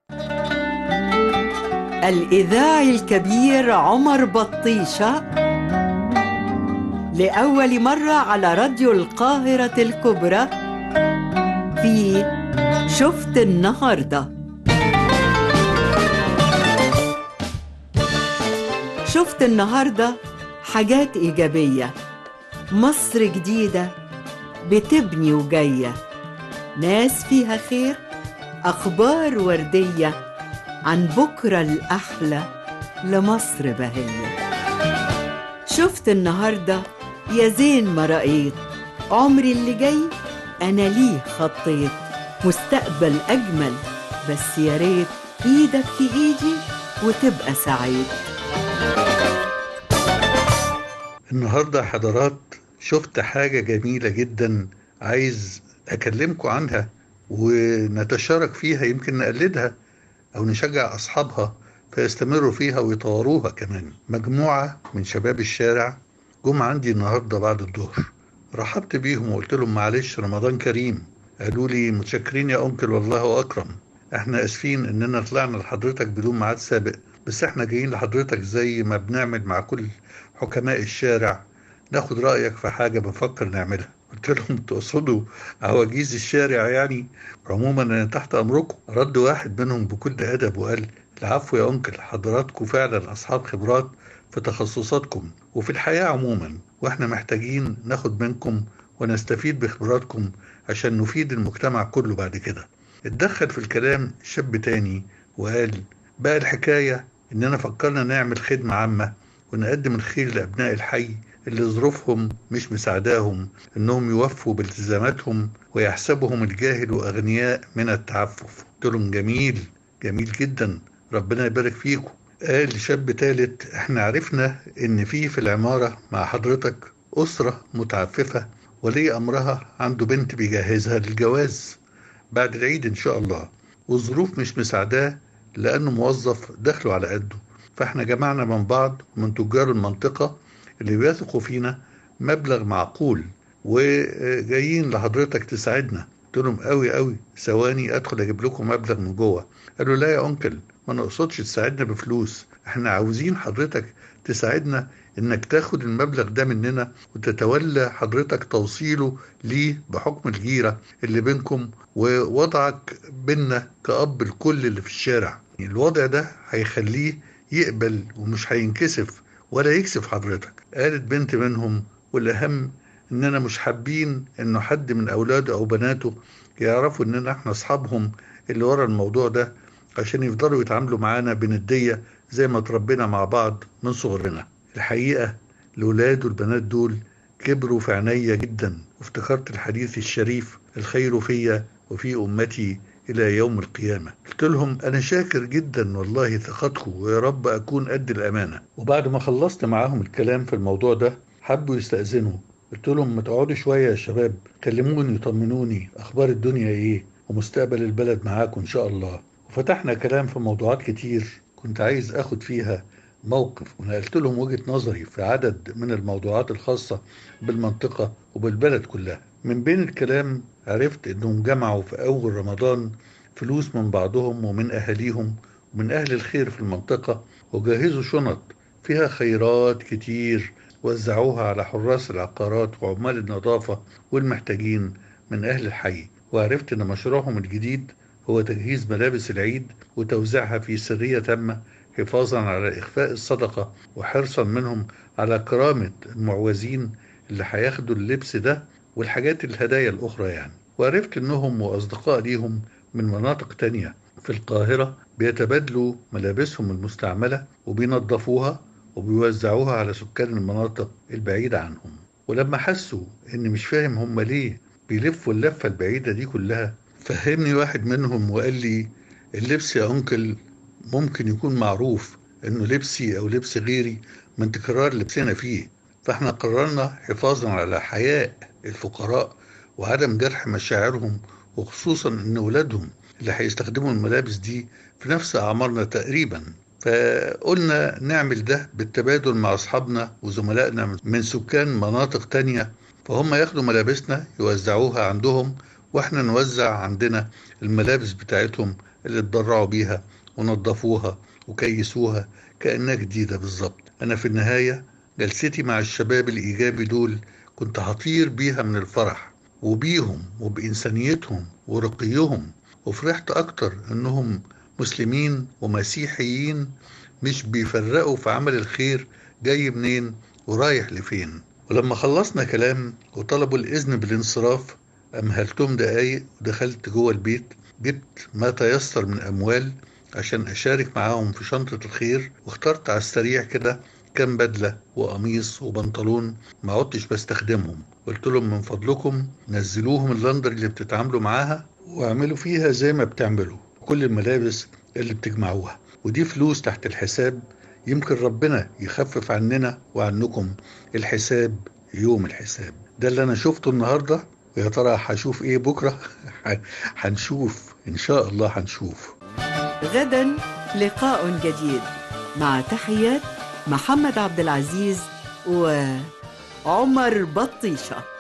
الإذاعي الكبير عمر بطيشة لأول مرة على راديو القاهرة الكبرى في شفت النهارده شفت النهارده حاجات ايجابيه مصر جديده بتبني وجايه ناس فيها خير اخبار ورديه عن بكره الاحلى لمصر بهيه شفت النهارده يا زين ما رأيت عمري اللي جاي انا ليه خطيت مستقبل اجمل بس يا ريت ايدك في ايدي وتبقى سعيد النهاردة حضرات شفت حاجة جميلة جدا عايز أكلمكم عنها ونتشارك فيها يمكن نقلدها أو نشجع أصحابها فيستمروا فيها ويطوروها كمان مجموعة من شباب الشارع جم عندي النهاردة بعد الظهر رحبت بيهم وقلت لهم معلش رمضان كريم قالوا لي متشكرين يا أنكل والله أكرم احنا اسفين اننا طلعنا لحضرتك بدون ميعاد سابق بس احنا جايين لحضرتك زي ما بنعمل مع كل حكماء الشارع ناخد رأيك في حاجة بنفكر نعملها قلت لهم تقصدوا عواجيز الشارع يعني عموما انا تحت امركم رد واحد منهم بكل ادب وقال العفو يا انكل حضراتكم فعلا اصحاب خبرات في تخصصاتكم وفي الحياة عموما واحنا محتاجين ناخد منكم ونستفيد بخبراتكم عشان نفيد المجتمع كله بعد كده اتدخل في الكلام شاب تاني وقال بقى الحكاية إننا فكرنا نعمل خدمة عامة ونقدم الخير لأبناء الحي اللي ظروفهم مش مساعداهم إنهم يوفوا بالتزاماتهم ويحسبهم الجاهل وأغنياء من التعفف قلت لهم جميل جميل جدا ربنا يبارك فيكم قال شاب تالت احنا عرفنا ان في في العمارة مع حضرتك أسرة متعففة ولي أمرها عنده بنت بيجهزها للجواز بعد العيد إن شاء الله والظروف مش مساعداه لأنه موظف دخله على قده فإحنا جمعنا من بعض من تجار المنطقة اللي بيثقوا فينا مبلغ معقول وجايين لحضرتك تساعدنا قلت لهم قوي قوي ثواني ادخل اجيب لكم مبلغ من جوه قالوا لا يا انكل ما نقصدش تساعدنا بفلوس احنا عاوزين حضرتك تساعدنا انك تاخد المبلغ ده مننا وتتولى حضرتك توصيله ليه بحكم الجيرة اللي بينكم ووضعك بينا كأب الكل اللي في الشارع الوضع ده هيخليه يقبل ومش هينكسف ولا يكسف حضرتك قالت بنت منهم والأهم إننا مش حابين إنه حد من أولاده أو بناته يعرفوا إننا إحنا أصحابهم اللي ورا الموضوع ده عشان يفضلوا يتعاملوا معانا بندية زي ما تربينا مع بعض من صغرنا الحقيقة الولاد والبنات دول كبروا في عينيا جدا وافتكرت الحديث الشريف الخير فيا وفي أمتي إلى يوم القيامة قلت لهم أنا شاكر جدا والله ثقتكم ويا رب أكون قد الأمانة وبعد ما خلصت معاهم الكلام في الموضوع ده حبوا يستأذنوا قلت لهم ما تقعدوا شوية يا شباب كلموني طمنوني أخبار الدنيا إيه ومستقبل البلد معاكم إن شاء الله وفتحنا كلام في موضوعات كتير كنت عايز أخد فيها موقف ونقلت لهم وجهة نظري في عدد من الموضوعات الخاصة بالمنطقة وبالبلد كلها من بين الكلام عرفت انهم جمعوا في اول رمضان فلوس من بعضهم ومن اهاليهم ومن اهل الخير في المنطقة وجهزوا شنط فيها خيرات كتير وزعوها على حراس العقارات وعمال النظافة والمحتاجين من اهل الحي وعرفت ان مشروعهم الجديد هو تجهيز ملابس العيد وتوزيعها في سرية تامة حفاظا على إخفاء الصدقة وحرصا منهم على كرامة المعوزين اللي هياخدوا اللبس ده والحاجات الهدايا الأخرى يعني وعرفت إنهم وأصدقاء ليهم من مناطق تانية في القاهرة بيتبادلوا ملابسهم المستعملة وبينظفوها وبيوزعوها على سكان المناطق البعيدة عنهم ولما حسوا إن مش فاهم هم ليه بيلفوا اللفة البعيدة دي كلها فهمني واحد منهم وقال لي اللبس يا أنكل ممكن يكون معروف انه لبسي او لبس غيري من تكرار لبسنا فيه فاحنا قررنا حفاظا على حياء الفقراء وعدم جرح مشاعرهم وخصوصا ان ولادهم اللي هيستخدموا الملابس دي في نفس اعمارنا تقريبا فقلنا نعمل ده بالتبادل مع اصحابنا وزملائنا من سكان مناطق تانية فهم ياخدوا ملابسنا يوزعوها عندهم واحنا نوزع عندنا الملابس بتاعتهم اللي اتبرعوا بيها ونظفوها وكيسوها كأنها جديدة بالظبط أنا في النهاية جلستي مع الشباب الإيجابي دول كنت هطير بيها من الفرح وبيهم وبإنسانيتهم ورقيهم وفرحت أكتر إنهم مسلمين ومسيحيين مش بيفرقوا في عمل الخير جاي منين ورايح لفين ولما خلصنا كلام وطلبوا الإذن بالانصراف أمهلتهم دقايق ودخلت جوه البيت جبت ما تيسر من أموال عشان أشارك معاهم في شنطة الخير واخترت على السريع كده كام بدلة وقميص وبنطلون ما عدتش بستخدمهم قلت لهم من فضلكم نزلوهم اللندر اللي بتتعاملوا معاها واعملوا فيها زي ما بتعملوا كل الملابس اللي بتجمعوها ودي فلوس تحت الحساب يمكن ربنا يخفف عننا وعنكم الحساب يوم الحساب ده اللي انا شفته النهارده ويا ترى هشوف ايه بكره هنشوف ان شاء الله هنشوف غدا لقاء جديد مع تحيات محمد عبد العزيز وعمر بطيشه